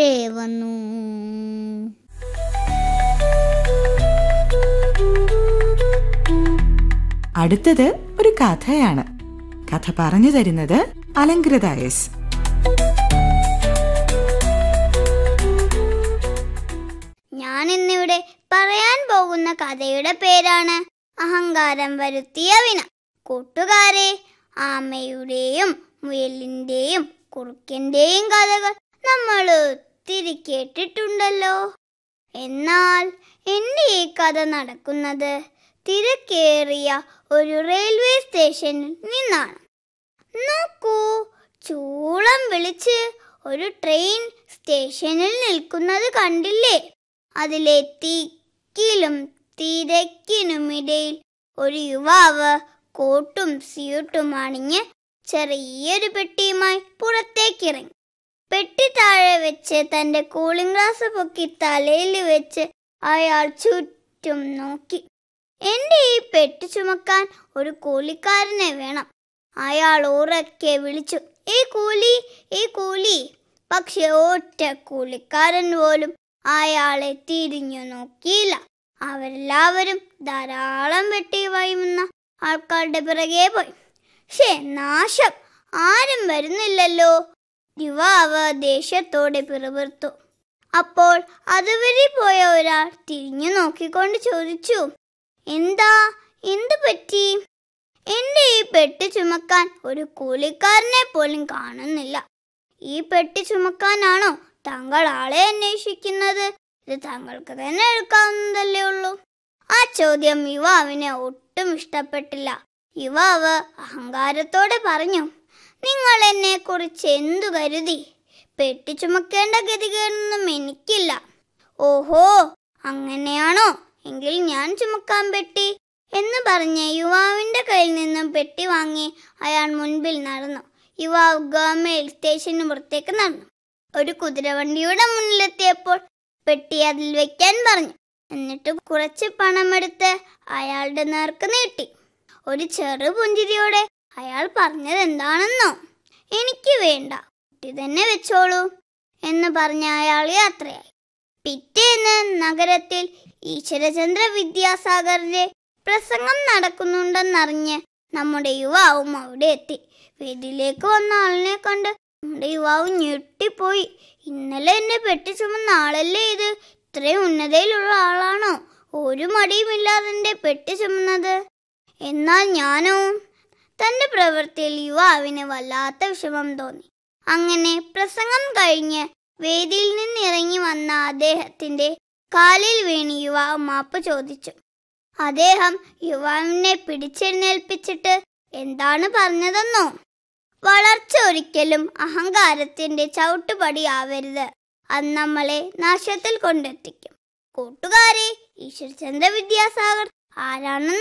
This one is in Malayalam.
വന്നു അടുത്തത് ഒരു കഥയാണ് കഥ പറഞ്ഞു തരുന്നത് അലങ്കൃത എസ് ഞാൻ ഇന്നിവിടെ പറയാൻ പോകുന്ന കഥയുടെ പേരാണ് അഹങ്കാരം വരുത്തിയ വിന കൂട്ടുകാരെ ആമയുടെയും മുയലിന്റെയും കുറുക്കന്റെയും കഥകൾ നമ്മൾ ഒത്തിരി കേട്ടിട്ടുണ്ടല്ലോ എന്നാൽ എന്റെ ഈ കഥ നടക്കുന്നത് തിരക്കേറിയ ഒരു റെയിൽവേ സ്റ്റേഷനിൽ നിന്നാണ് നോക്കൂ ചൂളം വിളിച്ച് ഒരു ട്രെയിൻ സ്റ്റേഷനിൽ നിൽക്കുന്നത് കണ്ടില്ലേ അതിലെ തിക്കിലും തിരക്കിനുമിടയിൽ ഒരു യുവാവ് കോട്ടും സ്യൂട്ടും അണിഞ്ഞ് ചെറിയൊരു പെട്ടിയുമായി പുറത്തേക്കിറങ്ങി പെട്ടി താഴെ വെച്ച് തന്റെ കൂളിംഗ് ഗ്ലാസ് പൊക്കി തലയിൽ വെച്ച് അയാൾ ചുറ്റും നോക്കി എന്റെ ഈ പെട്ടി ചുമക്കാൻ ഒരു കൂലിക്കാരനെ വേണം അയാൾ ഉറക്കെ വിളിച്ചു ഈ കൂലി ഈ കൂലി പക്ഷെ ഒറ്റ കൂലിക്കാരൻ പോലും അയാളെ തിരിഞ്ഞു നോക്കിയില്ല അവരെല്ലാവരും ധാരാളം വെട്ടി വൈമുന്ന ആൾക്കാരുടെ പിറകെ പോയി ഷേ നാശം ആരും വരുന്നില്ലല്ലോ യുവാവ് ദേഷ്യത്തോടെ പിറുപിറുത്തു അപ്പോൾ അതുവഴി പോയ ഒരാൾ തിരിഞ്ഞു നോക്കിക്കൊണ്ട് ചോദിച്ചു എന്താ എന്തു പറ്റി എന്റെ ഈ പെട്ടി ചുമക്കാൻ ഒരു കൂലിക്കാരനെ പോലും കാണുന്നില്ല ഈ പെട്ടി ചുമക്കാനാണോ താങ്കൾ ആളെ അന്വേഷിക്കുന്നത് ഇത് താങ്കൾക്ക് തന്നെ എടുക്കാവുന്നതല്ലേ ഉള്ളൂ ആ ചോദ്യം യുവാവിന് ഒട്ടും ഇഷ്ടപ്പെട്ടില്ല യുവാവ് അഹങ്കാരത്തോടെ പറഞ്ഞു നിങ്ങൾ എന്നെ കുറിച്ച് എന്തു കരുതി പെട്ടി ചുമക്കേണ്ട ഗതികേടൊന്നും എനിക്കില്ല ഓഹോ അങ്ങനെയാണോ എങ്കിൽ ഞാൻ ചുമക്കാൻ പെട്ടി എന്ന് പറഞ്ഞ് യുവാവിന്റെ കയ്യിൽ നിന്നും പെട്ടി വാങ്ങി അയാൾ മുൻപിൽ നടന്നു യുവാവ് ഗവൺമെന്റ് സ്റ്റേഷന് പുറത്തേക്ക് നടന്നു ഒരു കുതിരവണ്ടിയുടെ മുന്നിലെത്തിയപ്പോൾ പെട്ടി അതിൽ വെക്കാൻ പറഞ്ഞു എന്നിട്ട് കുറച്ച് പണമെടുത്ത് അയാളുടെ നേർക്ക് നീട്ടി ഒരു ചെറു പുഞ്ചിരിയോടെ അയാൾ പറഞ്ഞത് എന്താണെന്നോ എനിക്ക് വേണ്ട കുട്ടി തന്നെ വെച്ചോളൂ എന്ന് പറഞ്ഞ അയാൾ യാത്രയായി പിറ്റേന്ന് നഗരത്തിൽ ഈശ്വരചന്ദ്ര വിദ്യാസാഗറിന്റെ പ്രസംഗം നടക്കുന്നുണ്ടെന്നറിഞ്ഞ് നമ്മുടെ യുവാവും അവിടെ എത്തി വേദിയിലേക്ക് വന്ന ആളിനെ കണ്ട് നമ്മുടെ യുവാവ് ഞെട്ടിപ്പോയി ഇന്നലെ എന്നെ പെട്ടി ചുമന്ന ആളല്ലേ ഇത് ഇത്രയും ഉന്നതയിലുള്ള ആളാണോ ഒരു മടിയുമില്ലാതെ എന്റെ പെട്ടി ചുമന്നത് എന്നാൽ ഞാനോ തന്റെ പ്രവൃത്തിയിൽ യുവാവിന് വല്ലാത്ത വിഷമം തോന്നി അങ്ങനെ പ്രസംഗം കഴിഞ്ഞ് വേദിയിൽ നിന്ന് ഇറങ്ങി വന്ന അദ്ദേഹത്തിന്റെ കാലിൽ വീണ് യുവാവ് മാപ്പ് ചോദിച്ചു അദ്ദേഹം യുവാവിനെ പിടിച്ചെഴുന്നേൽപ്പിച്ചിട്ട് എന്താണ് പറഞ്ഞതെന്നോ വളർച്ച ഒരിക്കലും അഹങ്കാരത്തിന്റെ ചവിട്ടുപടിയാവരുത് അത് നമ്മളെ നാശത്തിൽ കൊണ്ടെത്തിക്കും കൂട്ടുകാരെ ഈശ്വരചന്ദ്ര വിദ്യാസാഗർ ആരാണെന്ന്